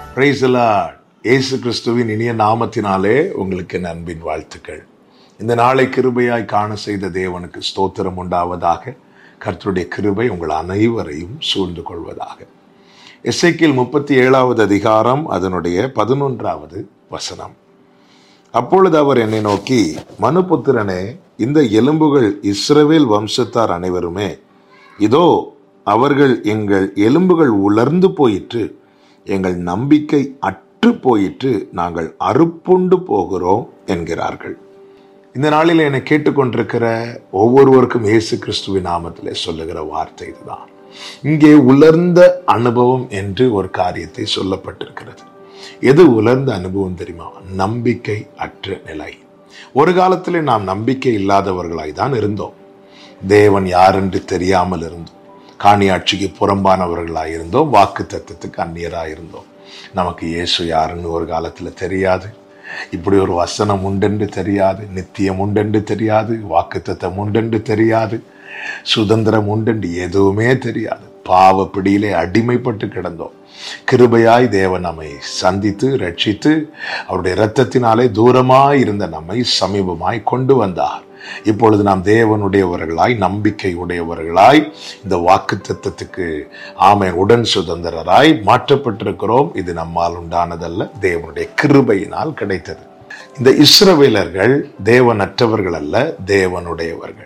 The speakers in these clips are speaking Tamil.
பிரைஸ் இயேசு கிறிஸ்துவின் இனிய நாமத்தினாலே உங்களுக்கு என் அன்பின் வாழ்த்துக்கள் இந்த நாளை கிருபையாய் காண செய்த தேவனுக்கு ஸ்தோத்திரம் உண்டாவதாக கர்த்தருடைய கிருபை உங்கள் அனைவரையும் சூழ்ந்து கொள்வதாக எஸ்ஐக்கில் முப்பத்தி ஏழாவது அதிகாரம் அதனுடைய பதினொன்றாவது வசனம் அப்பொழுது அவர் என்னை நோக்கி மனுபுத்திரனே இந்த எலும்புகள் இஸ்ரவேல் வம்சத்தார் அனைவருமே இதோ அவர்கள் எங்கள் எலும்புகள் உலர்ந்து போயிற்று எங்கள் நம்பிக்கை அற்று போயிற்று நாங்கள் அறுப்புண்டு போகிறோம் என்கிறார்கள் இந்த நாளில் என்னை கேட்டுக்கொண்டிருக்கிற ஒவ்வொருவருக்கும் இயேசு கிறிஸ்துவின் நாமத்திலே சொல்லுகிற வார்த்தை இதுதான் இங்கே உலர்ந்த அனுபவம் என்று ஒரு காரியத்தை சொல்லப்பட்டிருக்கிறது எது உலர்ந்த அனுபவம் தெரியுமா நம்பிக்கை அற்ற நிலை ஒரு காலத்தில் நாம் நம்பிக்கை இல்லாதவர்களாய் தான் இருந்தோம் தேவன் யார் என்று தெரியாமல் இருந்தோம் காணியாட்சிக்கு புறம்பானவர்களாக இருந்தோம் வாக்கு தத்துவத்துக்கு அந்நியராக இருந்தோம் நமக்கு இயேசு யாருன்னு ஒரு காலத்தில் தெரியாது இப்படி ஒரு வசனம் உண்டென்று தெரியாது நித்தியம் உண்டென்று தெரியாது வாக்கு தத்தம் உண்டென்று தெரியாது சுதந்திரம் உண்டென்று எதுவுமே தெரியாது பாவ பிடியிலே அடிமைப்பட்டு கிடந்தோம் கிருபையாய் தேவன் நம்மை சந்தித்து ரட்சித்து அவருடைய இரத்தத்தினாலே தூரமாய் இருந்த நம்மை சமீபமாய் கொண்டு வந்தார் இப்பொழுது நாம் தேவனுடையவர்களாய் நம்பிக்கை உடையவர்களாய் இந்த வாக்கு தத்துவத்துக்கு ஆமை உடன் சுதந்திரராய் மாற்றப்பட்டிருக்கிறோம் இது நம்மால் உண்டானதல்ல தேவனுடைய கிருபையினால் கிடைத்தது இந்த இஸ்ரவேலர்கள் தேவனற்றவர்கள் அல்ல தேவனுடையவர்கள்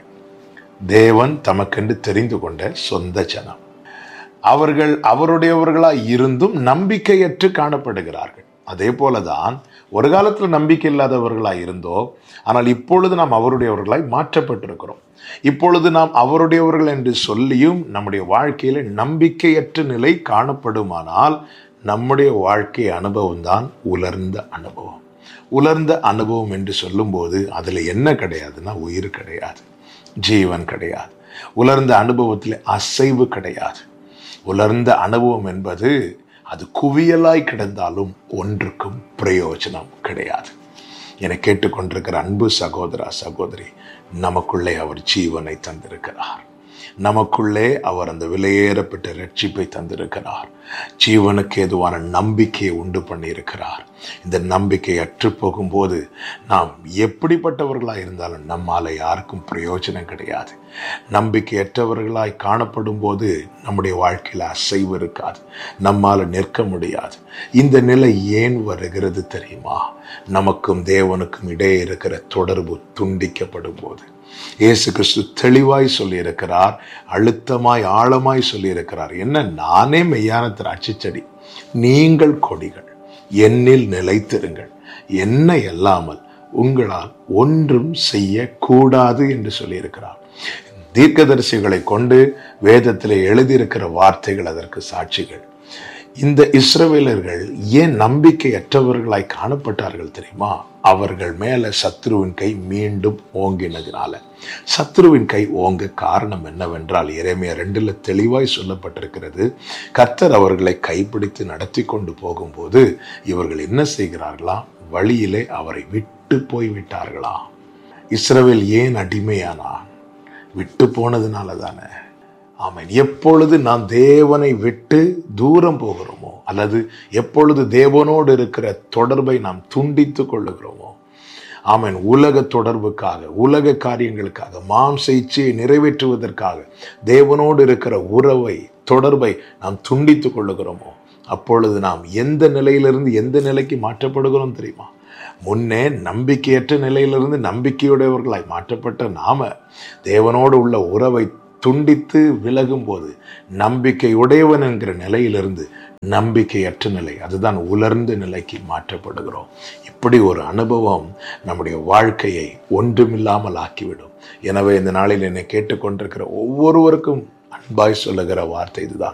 தேவன் தமக்கென்று தெரிந்து கொண்ட சொந்த ஜனம் அவர்கள் அவருடையவர்களாய் இருந்தும் நம்பிக்கையற்று காணப்படுகிறார்கள் அதே போலதான் ஒரு காலத்தில் நம்பிக்கை இல்லாதவர்களாய் இருந்தோம் ஆனால் இப்பொழுது நாம் அவருடையவர்களாய் மாற்றப்பட்டிருக்கிறோம் இப்பொழுது நாம் அவருடையவர்கள் என்று சொல்லியும் நம்முடைய வாழ்க்கையில நம்பிக்கையற்ற நிலை காணப்படுமானால் நம்முடைய வாழ்க்கை அனுபவம் தான் உலர்ந்த அனுபவம் உலர்ந்த அனுபவம் என்று சொல்லும்போது அதில் என்ன கிடையாதுன்னா உயிர் கிடையாது ஜீவன் கிடையாது உலர்ந்த அனுபவத்தில் அசைவு கிடையாது உலர்ந்த அனுபவம் என்பது அது குவியலாய் கிடந்தாலும் ஒன்றுக்கும் பிரயோஜனம் கிடையாது என கேட்டுக்கொண்டிருக்கிற அன்பு சகோதரா சகோதரி நமக்குள்ளே அவர் ஜீவனை தந்திருக்கிறார் நமக்குள்ளே அவர் அந்த விலையேறப்பட்ட ரட்சிப்பை தந்திருக்கிறார் ஜீவனுக்கு ஏதுவான நம்பிக்கையை உண்டு பண்ணியிருக்கிறார் இந்த நம்பிக்கை அற்று போகும்போது நாம் எப்படிப்பட்டவர்களாக இருந்தாலும் நம்மால் யாருக்கும் பிரயோஜனம் கிடையாது நம்பிக்கையற்றவர்களாய் காணப்படும் போது நம்முடைய வாழ்க்கையில் அசைவு இருக்காது நம்மால் நிற்க முடியாது இந்த நிலை ஏன் வருகிறது தெரியுமா நமக்கும் தேவனுக்கும் இடையே இருக்கிற தொடர்பு துண்டிக்கப்படும் போது இயேசு கிறிஸ்து தெளிவாய் சொல்லியிருக்கிறார் அழுத்தமாய் ஆழமாய் சொல்லியிருக்கிறார் என்ன நானே மெய்யான திராட்சை செடி நீங்கள் கொடிகள் என்னில் நிலைத்திருங்கள் என்னை அல்லாமல் உங்களால் ஒன்றும் செய்யக்கூடாது என்று சொல்லியிருக்கிறார் தீர்க்கதரிசிகளை கொண்டு வேதத்தில் எழுதியிருக்கிற வார்த்தைகள் அதற்கு சாட்சிகள் இந்த இஸ்ரவேலர்கள் ஏன் நம்பிக்கையற்றவர்களாய் காணப்பட்டார்கள் தெரியுமா அவர்கள் மேல சத்ருவின் கை மீண்டும் ஓங்கினதுனால சத்ருவின் கை ஓங்க காரணம் என்னவென்றால் இறைமைய ரெண்டுல தெளிவாய் சொல்லப்பட்டிருக்கிறது கர்த்தர் அவர்களை கைப்பிடித்து நடத்தி கொண்டு போகும்போது இவர்கள் என்ன செய்கிறார்களாம் வழியிலே அவரை விட்டு போய் விட்டார்களாம் இஸ்ரவேல் ஏன் அடிமையானான் விட்டு போனதுனால தானே ஆமேன் எப்பொழுது நாம் தேவனை விட்டு தூரம் போகிறோமோ அல்லது எப்பொழுது தேவனோடு இருக்கிற தொடர்பை நாம் துண்டித்து கொள்ளுகிறோமோ ஆமேன் உலக தொடர்புக்காக உலக காரியங்களுக்காக மாம்ச இச்சையை நிறைவேற்றுவதற்காக தேவனோடு இருக்கிற உறவை தொடர்பை நாம் துண்டித்து கொள்ளுகிறோமோ அப்பொழுது நாம் எந்த நிலையிலிருந்து எந்த நிலைக்கு மாற்றப்படுகிறோம் தெரியுமா முன்னே நம்பிக்கையற்ற நிலையிலிருந்து நம்பிக்கையுடையவர்களாய் மாற்றப்பட்ட நாம தேவனோடு உள்ள உறவை துண்டித்து விலகும் போது நம்பிக்கை உடையவன் என்கிற நிலையிலிருந்து நம்பிக்கையற்ற நிலை அதுதான் உலர்ந்த நிலைக்கு மாற்றப்படுகிறோம் இப்படி ஒரு அனுபவம் நம்முடைய வாழ்க்கையை ஒன்றுமில்லாமல் ஆக்கிவிடும் எனவே இந்த நாளில் என்னை கேட்டுக்கொண்டிருக்கிற ஒவ்வொருவருக்கும் அன்பாய் சொல்லுகிற வார்த்தை இதுதான்